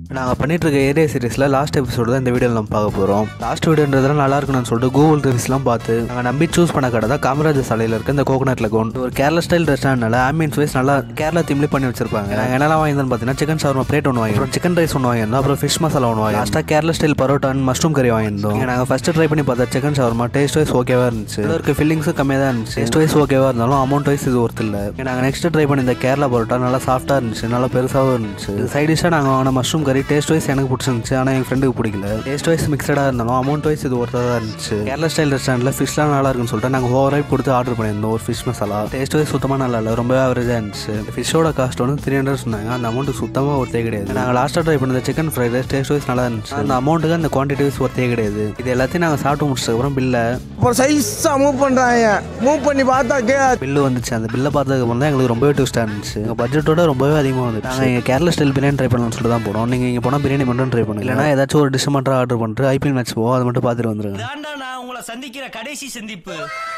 நாங்கள் பண்ணிட்டு இருக்க ஏரியா சீரிஸில் லாஸ்ட் எபிசோடு தான் இந்த வீடியோவில் நம்ம பார்க்க போகிறோம் லாஸ்ட் வீடியோன்றதுலாம் நல்லா இருக்கணும்னு சொல்லிட்டு கூகுள் ரிவ்யூஸ்லாம் பார்த்து நாங்கள் நம்பி சூஸ் பண்ண கடை தான் காமராஜ் சாலையில் இருக்க இந்த கோகனட் லகோன் ஒரு கேரளா ஸ்டைல் ரெஸ்டாரண்ட்னால ஆம்பியன்ஸ் வைஸ் நல்லா கேரளா தீம்லேயே பண்ணி வச்சிருப்பாங்க நாங்கள் என்னெல்லாம் வாங்கியிருந்தோம் பார்த்தீங்கன்னா சிக்கன் ஷவர்மா பிளேட் ஒன்று வாங்கியிருந்தோம் சிக்கன் ரைஸ் ஒன்று வாங்கியிருந்தோம் அப்புறம் ஃபிஷ் மசாலா ஒன்று வாங்கி லாஸ்ட்டாக Kerala style parotta and mushroom கறி வாங்கியிருந்தோம் இங்க நாங்கள் ஃபஸ்ட்டு ட்ரை பண்ணி பார்த்தா சிக்கன் ஷவர்மா டேஸ்ட் வைஸ் ஓகேவாக இருந்துச்சு இதில் இருக்க ஃபில்லிங்ஸும் கம்மியாக தான் இருந்துச்சு டேஸ்ட் வைஸ் ஓகேவாக இருந்தாலும் அமௌண்ட் வைஸ் இது ஒர்த் இல்லை நாங்கள் நெக்ஸ்ட் ட்ரை பண்ணி இந்த கேரளா பரோட்டா நல்லா சாஃப்ட்டாக இருந்துச்சு நல்லா பெருசாகவும் இருந்துச்சு சைட் டிஷ்ஷாக நாங்கள் வாங்கின மஷ்ரூம் கறி டேஸ்ட் வைஸ் எனக்கு பிடிச்சிருந்துச்சு ஆனால் என் ஃப்ரெண்டுக்கு பிடிக்கல டேஸ்ட் வைஸ் மிக்சடாக இருந்தாலும் அமௌண்ட் வைஸ் இது ஒர்த்தாக தான் இருந்துச்சு கேரளா ஸ்டைல் ரெஸ்டாரண்ட்டில் ஃபிஷ்லாம் நல்லா இருக்குன்னு சொல்லிட்டு நாங்கள் ஓவராய் கொடுத்து ஆர்டர் பண்ணியிருந்தோம் ஒரு ஃபிஷ் மசாலா டேஸ்ட் வைஸ் சுத்தமாக நல்லா இல்லை ரொம்பவே ஆவரேஜாக இருந்துச்சு ஃபிஷ்ஷோட காஸ்ட் வந்து த்ரீ ஹண்ட்ரட் சொன்னாங்க அந்த அமௌண்ட் சுத்தமாக ஒர்த்தே கிடையாது நாங்கள் லாஸ்ட்டாக ட்ரை பண்ணது chicken fried rice taste wise நல்லா இருந்துச்சு அந்த அமௌண்ட்டுக்கு அந்த குவான்டிட்டி வைஸ் ஒர்த்தே கிடையாது இது எல்லாத்தையும் நாங்கள் சாப்பிட்டு முடிச்சதுக்கப்புறம் பில்லை அப்புறம் சைஸாக மூவ் பண்ணுறாங்க மூவ் பண்ணி பார்த்தா கே பில்லு வந்துச்சு அந்த பில்லை பார்த்ததுக்கு தான் எங்களுக்கு ரொம்பவே டூஸ்ட்டாக இருந்துச்சு எங்கள் பட்ஜெட்டோட ரொம்பவே அதிகமாக வந்துச்சு நாங்கள் இங்கே கேரளா ஸ்டைல் பிரியாணி ட்ரை பண்ணலாம்னு சொல்லிட்டு தான் போனோம் நீங்கள் இங்கே போனால் பிரியாணி மட்டும் ட்ரை பண்ணுங்க இல்லைனா ஏதாச்சும் ஒரு டிஷ் மட்டும் ஆர்டர் பண்ணிட்டு ஐபிஎல் மேட்ச் போவோம் அது மட்டும் பார்த்துட்டு வந்துருங்க தாண்டா நான் உங்களை சந்திக்கிற கடைசி சந்திப்பு